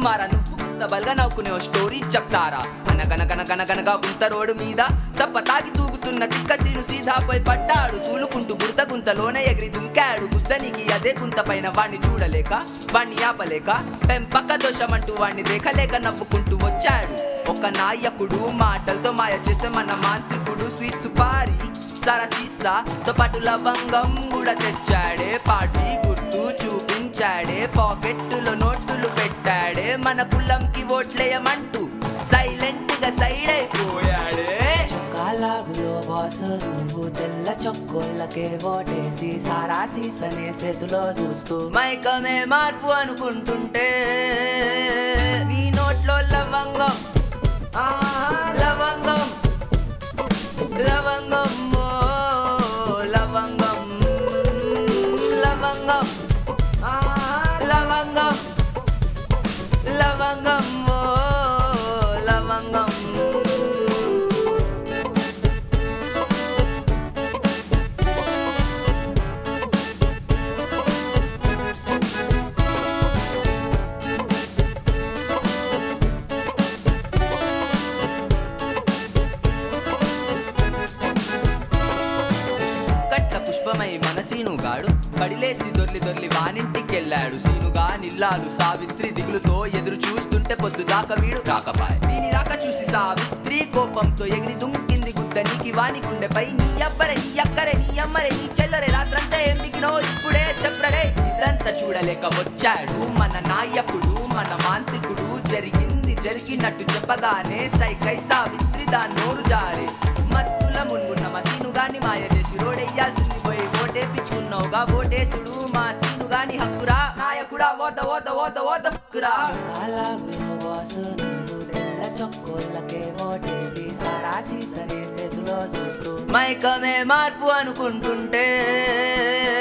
కుమార నువ్వు గుత్త బల్గా నవ్వుకునే ఓ స్టోరీ చెప్తారా అనగనగనగనగనగా గుంత రోడ్డు మీద తప్ప తాగి తూగుతున్న తిక్క సీను సీదాపై పడ్డాడు తూలుకుంటూ గుర్త గుంతలోనే ఎగిరి దుంకాడు బుద్ధనికి అదే గుంత పైన వాణ్ణి చూడలేక వాణ్ణి ఆపలేక పెంపక్క దోషమంటూ వాణ్ణి దేఖలేక నవ్వుకుంటూ వచ్చాడు ఒక నాయకుడు మాటలతో మాయ చేసే మన మాంత్రికుడు స్వీట్ సుపారి సరసీసా తో పాటు లవంగం కూడా తెచ్చాడే పాటి గుర్తు చూపించాడే పాకెట్టులో నోటులు పెట్టాడే మన కులంకి ఓట్లేయమంటూ సైలెంట్ గా సైడ్ అయిపోయాడే చొక్కాలాగులో బాసు నువ్వు తెల్ల చొక్కోళ్ళకే ఓటేసి సారా సీసనే చేతిలో చూస్తూ మైకమే మార్పు అనుకుంటుంటే నీ నోట్లో లవంగం ఆ, లవంగం లవంగం ఓ, లవంగం లవంగం ఆ, లవంగం లవంగం ఓ, లవంగం కట్ల పుష్పమై మన సీనుగాడు కడిలేసి దొర్లి దొర్లి వానింటికెళ్ళాడు సీనుగా నిల్లాలు సావిత్రి దిగులుతో ఎదురు చూస్తుంటే పొద్దు దాకా వీడు రాకపాయ్ దీని రాక చూసి సావిత్రి కోపంతో ఎగిరి దుంకింది గుద్దనికి వాని గుండెపై నీ అబ్బరే నీ అక్కరే నీ అమ్మరే నీ చెల్లరే రాత్రంతా ఏం దిగినో ఇప్పుడే చెప్పరే ఇదంతా చూడలేక వచ్చాడు మన నాయకుడు మన మాంత్రికుడు జరిగింది జరిగినట్టు చెప్పగానే సైకై సావిత్రి దాని నోరు జారే మత్తుల మున్గున్న మా సీను గాని మాయ చేసి రోడెయ్యాల్సింది పోయి ఓటేపించుకున్నావుగా ఓటేసుడు మా సీను గాని హక్కురా నాయకుడా ఓత ఓత ఓత ఓత హక్కురా చొక్కాలాగులో బాసు నువ్వు తెల్ల చొక్కోళ్ళకే ఓటేసి సారా సీసనే చేతిలో చూస్తూ మైకమే మార్పు అనుకుంటుంటే